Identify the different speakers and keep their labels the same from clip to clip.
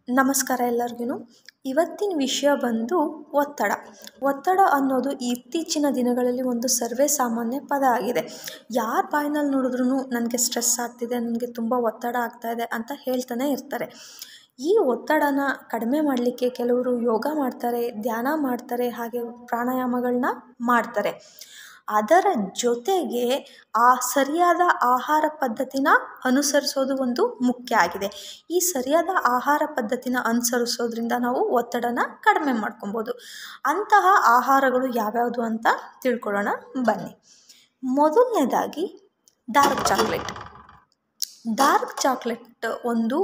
Speaker 1: ನಮಸ್ಕಾರ ಎಲ್ಲರಿಗೂ ಇವತ್ತಿನ ವಿಷಯ ಬಂದು ಒತ್ತಡ ಒತ್ತಡ ಅನ್ನೋದು ಇತ್ತೀಚಿನ ದಿನಗಳಲ್ಲಿ ಒಂದು ಸರ್ವೇ ಸಾಮಾನ್ಯ ಪದ ಆಗಿದೆ ಯಾರ ಬಾಯಿನಲ್ಲಿ ನೋಡಿದ್ರೂ ನನಗೆ ಸ್ಟ್ರೆಸ್ ಆಗ್ತಿದೆ ನನಗೆ ತುಂಬ ಒತ್ತಡ ಆಗ್ತಾಯಿದೆ ಅಂತ ಹೇಳ್ತಾನೆ ಇರ್ತಾರೆ ಈ ಒತ್ತಡನ ಕಡಿಮೆ ಮಾಡಲಿಕ್ಕೆ ಕೆಲವರು ಯೋಗ ಮಾಡ್ತಾರೆ ಧ್ಯಾನ ಮಾಡ್ತಾರೆ ಹಾಗೆ ಪ್ರಾಣಾಯಾಮಗಳನ್ನ ಮಾಡ್ತಾರೆ ಅದರ ಜೊತೆಗೆ ಆ ಸರಿಯಾದ ಆಹಾರ ಪದ್ಧತಿನ ಅನುಸರಿಸೋದು ಒಂದು ಮುಖ್ಯ ಆಗಿದೆ ಈ ಸರಿಯಾದ ಆಹಾರ ಪದ್ಧತಿನ ಅನುಸರಿಸೋದ್ರಿಂದ ನಾವು ಒತ್ತಡನ ಕಡಿಮೆ ಮಾಡ್ಕೊಬೋದು ಅಂತಹ ಆಹಾರಗಳು ಯಾವ್ಯಾವುದು ಅಂತ ತಿಳ್ಕೊಳ್ಳೋಣ ಬನ್ನಿ ಮೊದಲನೇದಾಗಿ ಡಾರ್ಕ್ ಚಾಕ್ಲೇಟ್ ಡಾರ್ಕ್ ಚಾಕ್ಲೇಟ್ ಒಂದು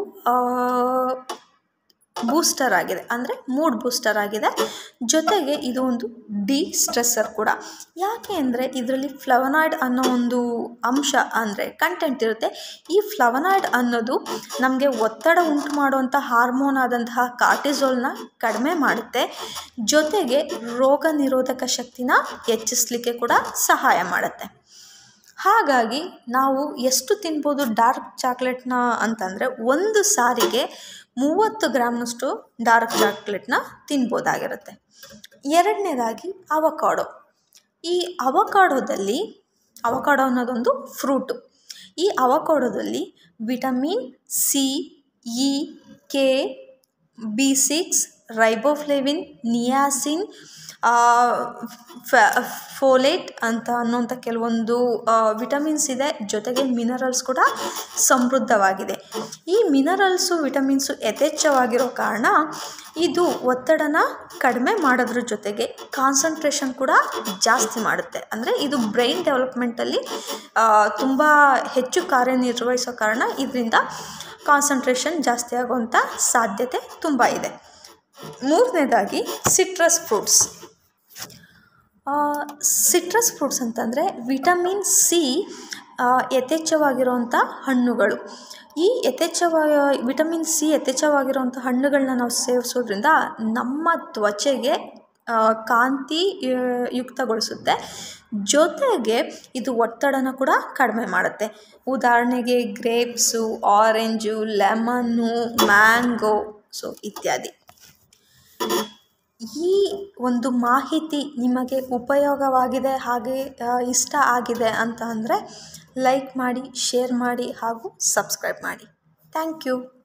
Speaker 1: ಬೂಸ್ಟರ್ ಆಗಿದೆ ಅಂದರೆ ಮೂಡ್ ಬೂಸ್ಟರ್ ಆಗಿದೆ ಜೊತೆಗೆ ಇದು ಒಂದು ಡಿ ಸ್ಟ್ರೆಸ್ಸರ್ ಕೂಡ ಯಾಕೆ ಅಂದರೆ ಇದರಲ್ಲಿ ಫ್ಲವನಾಯ್ಡ್ ಅನ್ನೋ ಒಂದು ಅಂಶ ಅಂದರೆ ಕಂಟೆಂಟ್ ಇರುತ್ತೆ ಈ ಫ್ಲವನಾಯ್ಡ್ ಅನ್ನೋದು ನಮಗೆ ಒತ್ತಡ ಉಂಟು ಮಾಡುವಂಥ ಹಾರ್ಮೋನ್ ಆದಂತಹ ಕಾರ್ಟಿಸೋಲ್ನ ಕಡಿಮೆ ಮಾಡುತ್ತೆ ಜೊತೆಗೆ ರೋಗ ನಿರೋಧಕ ಶಕ್ತಿನ ಹೆಚ್ಚಿಸ್ಲಿಕ್ಕೆ ಕೂಡ ಸಹಾಯ ಮಾಡುತ್ತೆ ಹಾಗಾಗಿ ನಾವು ಎಷ್ಟು ತಿನ್ಬೋದು ಡಾರ್ಕ್ ಚಾಕ್ಲೇಟ್ನ ಅಂತಂದರೆ ಒಂದು ಸಾರಿಗೆ ಮೂವತ್ತು ಗ್ರಾಮ್ನಷ್ಟು ಡಾರ್ಕ್ ಚಾಕ್ಲೇಟ್ನ ತಿನ್ಬೋದಾಗಿರುತ್ತೆ ಎರಡನೇದಾಗಿ ಅವಕಾಡೋ ಈ ಅವಕಾಡೋದಲ್ಲಿ ಅವಕಾಡೋ ಅನ್ನೋದೊಂದು ಫ್ರೂಟು ಈ ಅವಕಾಡೋದಲ್ಲಿ vitamin C E K B six riboflavin niacin folate ಅಂತ ಅನ್ನೋಂಥ ಕೆಲವೊಂದು ವಿಟಮಿನ್ಸ್ ಇದೆ ಜೊತೆಗೆ ಮಿನರಲ್ಸ್ ಕೂಡ ಸಮೃದ್ಧವಾಗಿದೆ ಈ ಮಿನರಲ್ಸು ವಿಟಮಿನ್ಸು ಯಥೇಚ್ಛವಾಗಿರೋ ಕಾರಣ ಇದು ಒತ್ತಡನ ಕಡಿಮೆ ಮಾಡೋದ್ರ ಜೊತೆಗೆ ಕಾನ್ಸಂಟ್ರೇಷನ್ ಕೂಡ ಜಾಸ್ತಿ ಮಾಡುತ್ತೆ ಅಂದರೆ ಇದು ಬ್ರೈನ್ ಡೆವಲಪ್ಮೆಂಟಲ್ಲಿ ತುಂಬ ಹೆಚ್ಚು ಕಾರ್ಯನಿರ್ವಹಿಸೋ ಕಾರಣ ಇದರಿಂದ ಕಾನ್ಸಂಟ್ರೇಷನ್ ಜಾಸ್ತಿ ಆಗುವಂಥ ಸಾಧ್ಯತೆ ತುಂಬ ಇದೆ ಮೂರನೇದಾಗಿ ಸಿಟ್ರಸ್ ಫ್ರೂಟ್ಸ್ ಸಿಟ್ರಸ್ ಫ್ರೂಟ್ಸ್ ಅಂತಂದರೆ ವಿಟಮಿನ್ ಸಿ ಯಥೇಚ್ಛವಾಗಿರುವಂಥ ಹಣ್ಣುಗಳು ಈ ಯಥೇಚ್ಛವಾಗಿ ವಿಟಮಿನ್ ಸಿ ಯಥೇಚ್ಛವಾಗಿರುವಂಥ ಹಣ್ಣುಗಳನ್ನ ನಾವು ಸೇವಿಸೋದ್ರಿಂದ ನಮ್ಮ ತ್ವಚೆಗೆ ಕಾಂತಿ ಯುಕ್ತಗೊಳಿಸುತ್ತೆ ಜೊತೆಗೆ ಇದು ಒತ್ತಡನ ಕೂಡ ಕಡಿಮೆ ಮಾಡುತ್ತೆ ಉದಾಹರಣೆಗೆ grapes orange lemon mango so ಇತ್ಯಾದಿ ಈ ಒಂದು ಮಾಹಿತಿ ನಿಮಗೆ ಉಪಯೋಗವಾಗಿದೆ ಹಾಗೆ ಇಷ್ಟ ಆಗಿದೆ ಅಂತ ಅಂದರೆ ಲೈಕ್ ಮಾಡಿ ಶೇರ್ ಮಾಡಿ ಹಾಗೂ ಸಬ್ಸ್ಕ್ರೈಬ್ ಮಾಡಿ ಥ್ಯಾಂಕ್ ಯು